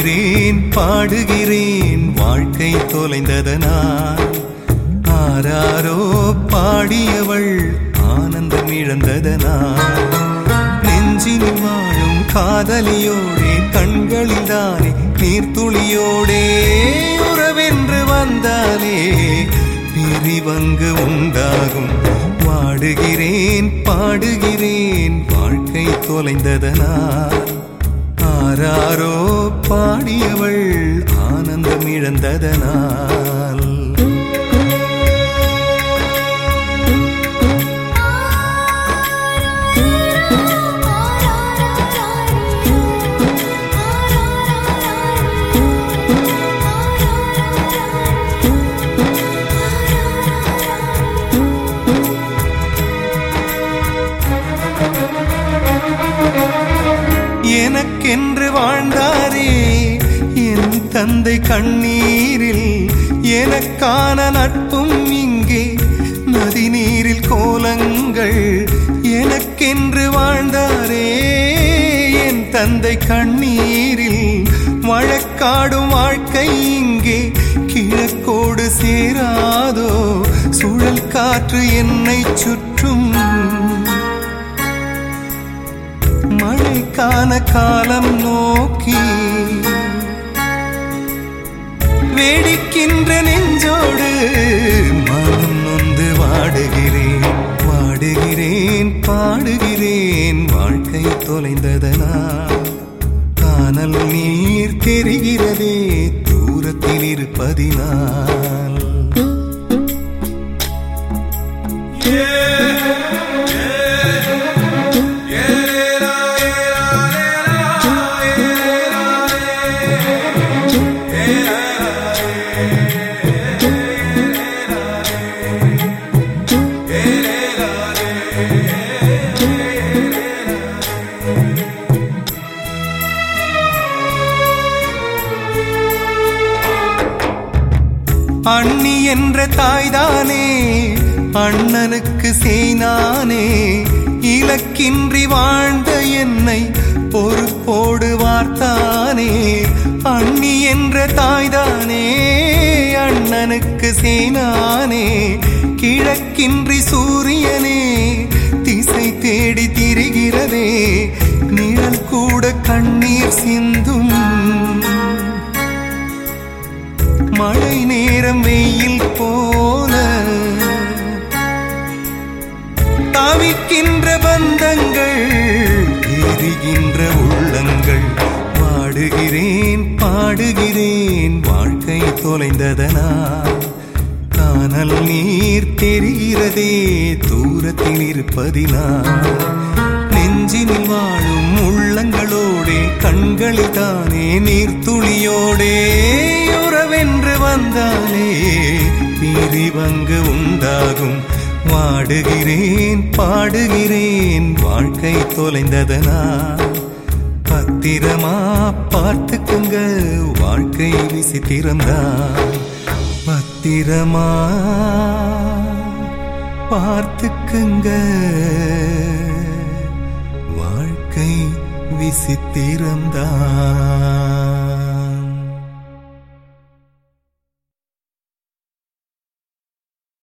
வாடுகிறேன் பாடுகிறேன் வாழ்க்கை தொலைந்ததனால் ஆராரோ பாடியவள் ஆனந்தம் இழந்ததனால் நெஞ்சினில் வாழும் காதலியோடே கண்களில் தானே நீர்த்துளியோடே உறவென்று வந்தாலே பிரிவங்கு உண்டாகும் வாடுகிறேன் பாடுகிறேன் வாழ்க்கை தொலைந்ததனால் ஆராரோ பாடியவள் ஆனந்தம் இழந்ததனால் எனக்கென்று வாழ்ந்தாரே என் தந்தை கண்ணீரில் எனக்கான நட்பும் இங்கே நதி நீரில் கோலங்கள் எனக்கென்று வாழ்ந்தாரே என் தந்தை கண்ணீரில் வழக்காடும் வாழ்க்கை இங்கே கிழக்கோடு சேராதோ சுழல் காற்று என்னை சுற்றும் மழைக்கான காலம் நோக்கி வேடிக்கின்ற நெஞ்சோடு மனம் நொந்து வாடுகிறேன் வாடுகிறேன் பாடுகிறேன் வாழ்க்கை தொலைந்ததனா கானல் நீர் தெரிகிறதே தூரத்தில் இருப்பதினால் அண்ணி என்ற தாய்தானே அண்ணனுக்கு செய்னானே இலக்கின்றி வாழ்ந்த என்னை பொறுப்போடு வார்த்தானே அண்ணி என்ற தாய்தானே அண்ணனுக்கு செய்னானே கிழக்கின்றி சூரியனே திசை தேடி திரிகிறதே நிழல் கூட கண்ணீர் சிந்தும் மழை நேரம் வெயில் போல தவிக்கின்ற பந்தங்கள் எரிகின்ற உள்ளங்கள் வாடுகிறேன் பாடுகிறேன் வாழ்க்கை தொலைந்ததனா கானல் நீர் தெரிகிறதே தூரத்தில் இருப்பதினா நெஞ்சினில் வாழும் உள்ளங்களோடே கண்களில் தானே நீர்த்துளியோடே உறவென்று வந்தாலே பிரிவங்கு உண்டாகும் வாடுகிறேன் பாடுகிறேன் வாழ்க்கை தொலைந்ததனா பத்திரமா பார்த்துக்குங்க வாழ்க்கை விசித்திரம்தான் பத்திரமா பார்த்துக்குங்க வாழ்க்கை விசித்திரம்தான்